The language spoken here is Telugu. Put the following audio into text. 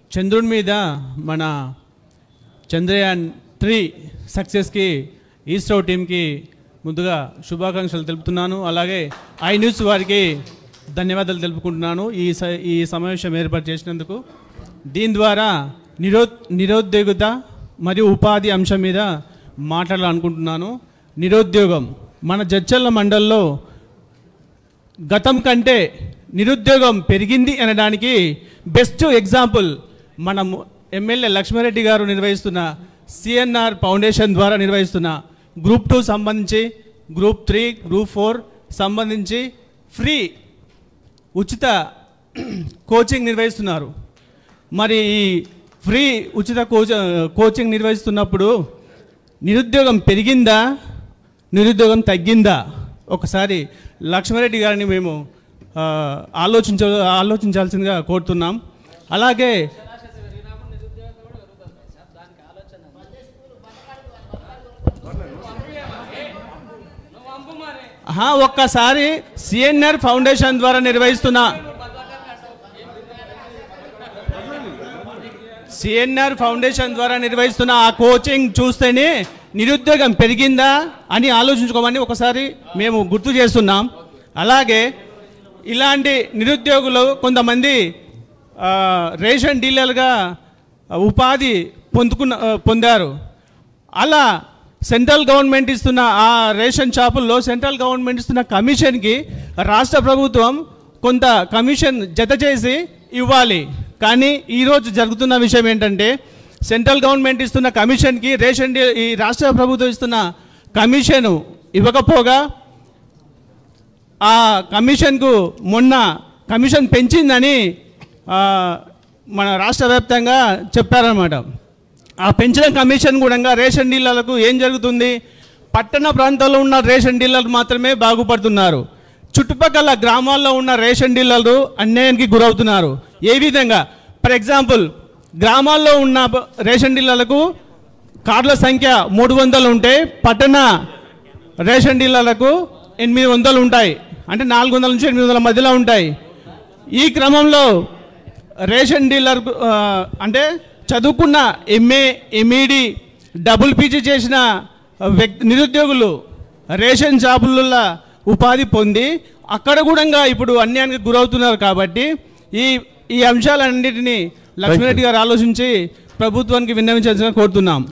చంద్రుని మీద మన చంద్రయాన్ త్రీ సక్సెస్కి ఈస్రో టీంకి ముందుగా శుభాకాంక్షలు తెలుపుతున్నాను అలాగే ఐ న్యూస్ వారికి ధన్యవాదాలు తెలుపుకుంటున్నాను ఈ స- ఈ సమావేశం ఏర్పాటు చేసినందుకు దీని ద్వారా నిరో నిరుద్యోగత మరియు ఉపాధి అంశం మీద మాట్లాడాలనుకుంటున్నాను నిరుద్యోగం మన జడ్చల్ల మండల్లో గతం కంటే నిరుద్యోగం పెరిగింది అనడానికి బెస్ట్ ఎగ్జాంపుల్ మన ము- ఎమ్మెల్యే లక్ష్మారెడ్డి గారు నిర్వహిస్తున్న సిఎన్ఆర్ ఫౌండేషన్ ద్వారా నిర్వహిస్తున్న గ్రూప్ టూ సంబంధించి గ్రూప్ త్రీ గ్రూప్ ఫోర్ సంబంధించి ఫ్రీ ఉచిత కోచింగ్ నిర్వహిస్తున్నారు మరి ఈ ఫ్రీ ఉచిత కోచ కోచింగ్ నిర్వహిస్తున్నప్పుడు నిరుద్యోగం పెరిగిందా నిరుద్యోగం తగ్గిందా ఒకసారి లక్ష్మారెడ్డి గారిని మేము ఆ, ఆలోచించ ఆలోచించాల్సిందిగా కోరుతున్నాం అలాగే ఆహా, ఒక్కసారి సిఎన్ఆర్ ఫౌండేషన్ ద్వారా నిర్వహిస్తున్న సిఎన్ఆర్ ఫౌండేషన్ ద్వారా నిర్వహిస్తున్న ఆ కోచింగ్ చూస్తేనే నిరుద్యోగం పెరిగిందా అని ఆలోచించుకోమని ఒకసారి మేము గుర్తు చేస్తున్నాం అలాగే ఇలాంటి నిరుద్యోగులు కొంతమంది ఆ, రేషన్ డీలర్గా ఉపాధి పొందుకున్న ఆ, పొందారు అలా సెంట్రల్ గవర్నమెంట్ ఇస్తున్న ఆ రేషన్ షాపుల్లో సెంట్రల్ గవర్నమెంట్ ఇస్తున్న కమిషన్కి రాష్ట్ర ప్రభుత్వం కొంత కమిషన్ జత చేసి ఇవ్వాలి కానీ ఈరోజు జరుగుతున్న విషయం ఏంటంటే సెంట్రల్ గవర్నమెంట్ ఇస్తున్న కమిషన్కి రేషన్ డీ- ఈ రాష్ట్ర ప్రభుత్వం ఇస్తున్న కమిషన్ ఇవ్వకపోగా ఆ కమిషన్కు మొన్న కమిషన్ పెంచిందని ఆ, మన రాష్ట్ర వ్యాప్తంగా చెప్పారనమాట ఆ పెంచిన కమిషన్ కూడా రేషన్ డీలర్లకు ఏం జరుగుతుంది పట్టణ ప్రాంతాల్లో ఉన్న రేషన్ డీలర్లు మాత్రమే బాగుపడుతున్నారు చుట్టుపక్కల గ్రామాల్లో ఉన్న రేషన్ డీలర్లు అన్యాయానికి గురవుతున్నారు ఏ విధంగా ఫర్ ఎగ్జాంపుల్ గ్రామాల్లో ఉన్న బ- రేషన్ డీలర్లకు కార్డుల సంఖ్య మూడు వందలు ఉంటే పట్టణ రేషన్ డీలర్లకు ఎనిమిది వందలు ఉంటాయి అంటే నాలుగు వందల నుంచి ఎనిమిది వందల మధ్యలో ఉంటాయి ఈ క్రమంలో రేషన్ డీలర్ ఆ, అంటే చదువుకున్న ఎంఏ ఎంఈడి డబుల్ పీజీ చేసిన వ్యక్తి నిరుద్యోగులు రేషన్ షాపులలో ఉపాధి పొంది అక్కడ కూడా ఇప్పుడు అన్యాయానికి గురవుతున్నారు కాబట్టి ఈ ఈ అంశాలన్నింటినీ లక్ష్మీరెడ్డి గారు ఆలోచించి ప్రభుత్వానికి విన్నవించాల్సిన కోరుతున్నాం